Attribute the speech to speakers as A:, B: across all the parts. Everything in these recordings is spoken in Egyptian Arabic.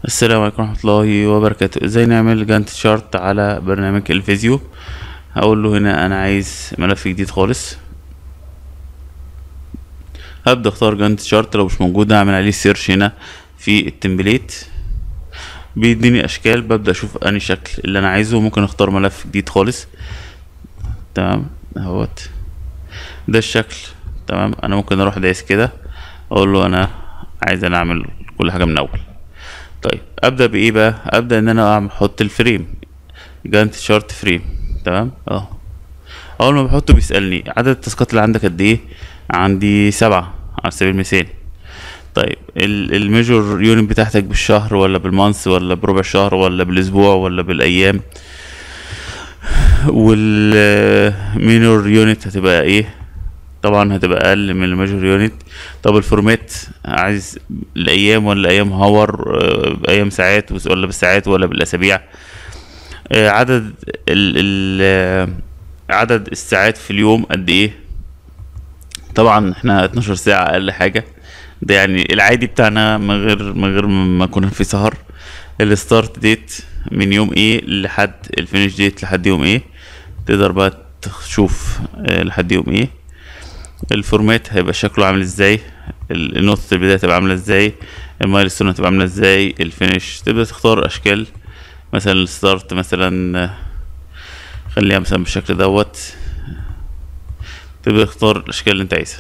A: السلام عليكم ورحمة الله وبركاته ازاي نعمل جانت شارت على برنامج الفيزيو هقول له هنا انا عايز ملف جديد خالص هبدأ اختار جانت شارت لو مش موجود اعمل عليه سيرش هنا في التمبليت بيديني اشكال ببدأ اشوف انهي شكل اللي انا عايزه ممكن اختار ملف جديد خالص تمام اهوت ده الشكل تمام انا ممكن اروح دايس كده اقول له انا عايز انا اعمل كل حاجة من الاول طيب ابدا بايه بقى ابدا ان انا اعمل احط الفريم جانت شارت فريم تمام اه اول ما بحطه بيسالني عدد التاسكات اللي عندك قد ايه عندي سبعة على سبيل المثال طيب الميجور يونت بتاعتك بالشهر ولا بالمانس ولا بربع شهر ولا بالاسبوع ولا بالايام والمينور يونت هتبقى ايه طبعا هتبقى اقل من الميجور يونت طب الفورمات عايز الايام ولا ايام هاور آه، ايام ساعات ولا بالساعات ولا بالاسابيع آه، عدد ال ال آه، عدد الساعات في اليوم قد ايه طبعا احنا 12 ساعة اقل حاجة ده يعني العادي بتاعنا من غير من غير ما كنا في سهر الستارت ديت من يوم ايه لحد الفينش ديت لحد يوم ايه تقدر بقى تشوف لحد يوم ايه الفورمات هيبقى شكله عامل ازاي النقطة البداية هتبقى عاملة ازاي المايلستون هتبقى عاملة ازاي الفينش تبدأ تختار اشكال مثلا الستارت مثلا خليها مثلا بالشكل دوت تبدأ تختار الاشكال اللي انت عايزها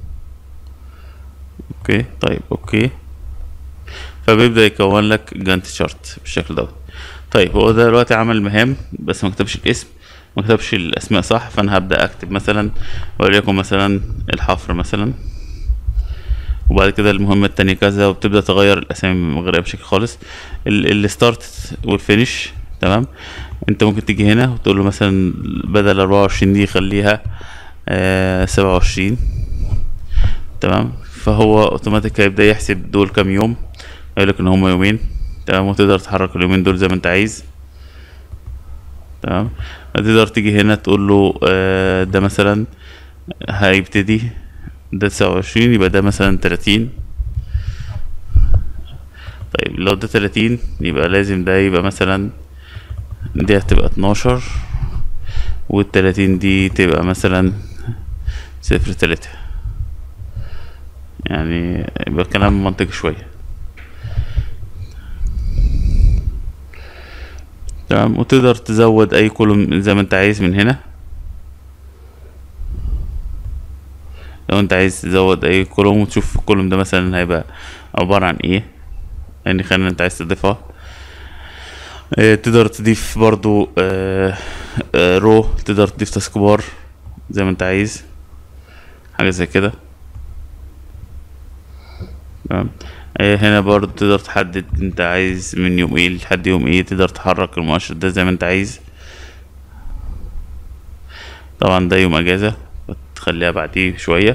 A: اوكي طيب اوكي فبيبدأ يكون لك جانت شارت بالشكل دوت طيب هو ده دلوقتي عمل مهام بس ما كتبش الاسم ما كتبش الاسماء صح فانا هبدا اكتب مثلا وليكن مثلا الحفر مثلا وبعد كده المهمة التانية كذا وبتبدأ تغير الأسامي من غير أي مشاكل خالص الستارت والفينش تمام انت ممكن تيجي هنا وتقول له مثلا بدل أربعة وعشرين دي خليها سبعة وعشرين تمام فهو اوتوماتيك هيبدأ يحسب دول كام يوم يقولك ان هما يومين تمام وتقدر تحرك اليومين دول زي ما انت عايز تمام تقدر تيجي هنا تقول له آه ده مثلا هيبتدي ده تسعة وعشرين يبقى ده مثلا تلاتين طيب لو ده تلاتين يبقى لازم ده يبقى مثلا دي هتبقى اتناشر والتلاتين دي تبقى مثلا صفر تلاتة يعني يبقى كلام منطقي شوية تمام وتقدر تزود اي كولوم زي ما انت عايز من هنا لو انت عايز تزود اي كولوم وتشوف الكولوم ده مثلا هيبقى عبارة عن ايه يعني خلينا انت عايز تضيفها اه تقدر تضيف برضو اه اه رو تقدر تضيف تاسك بار زي ما انت عايز حاجة زي كده تمام هنا برضو تقدر تحدد انت عايز من يوم ايه لحد يوم ايه تقدر تحرك المؤشر ده زي ما انت عايز طبعا ده يوم اجازة تخليها بعديه شوية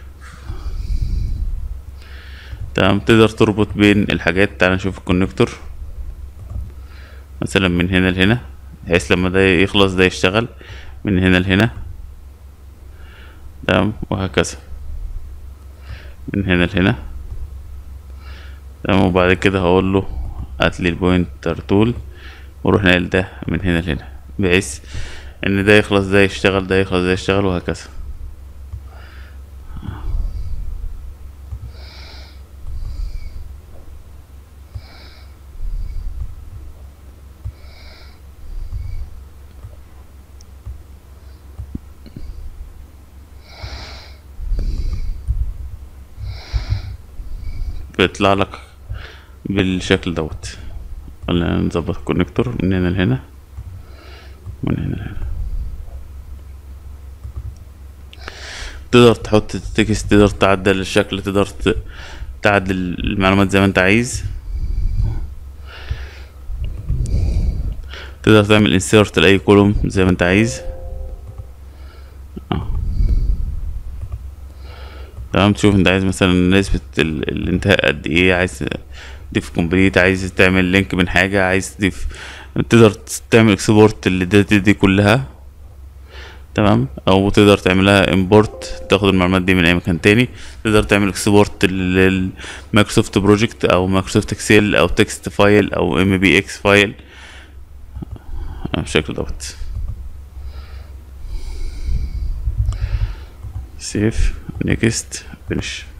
A: تمام تقدر تربط بين الحاجات تعال نشوف الكونكتور مثلا من هنا لهنا بحيث لما ده يخلص ده يشتغل من هنا لهنا تمام وهكذا من هنا لهنا تمام وبعد كده هقول له هات لي البوينتر تول واروح نقل ده من هنا لهنا بحيث ان ده يخلص ده يشتغل ده يخلص ده يشتغل وهكذا بيطلع لك بالشكل دوت خلينا نظبط الكونكتور من هنا لهنا من هنا لهنا تقدر تحط تكست تقدر تعدل الشكل تقدر تعدل المعلومات زي ما انت عايز تقدر تعمل انسيرت لاي كولوم زي ما انت عايز تمام تشوف انت عايز مثلا نسبة الانتهاء قد ايه عايز تضيف كومبليت عايز تعمل لينك من حاجة عايز تضيف تقدر تعمل اكسبورت للداتا دي كلها تمام او تقدر تعملها امبورت تاخد المعلومات دي من اي مكان تاني تقدر تعمل اكسبورت للمايكروسوفت بروجكت او مايكروسوفت اكسل او تكست فايل او ام بي اكس فايل بالشكل دوت سيف نيكست فينيش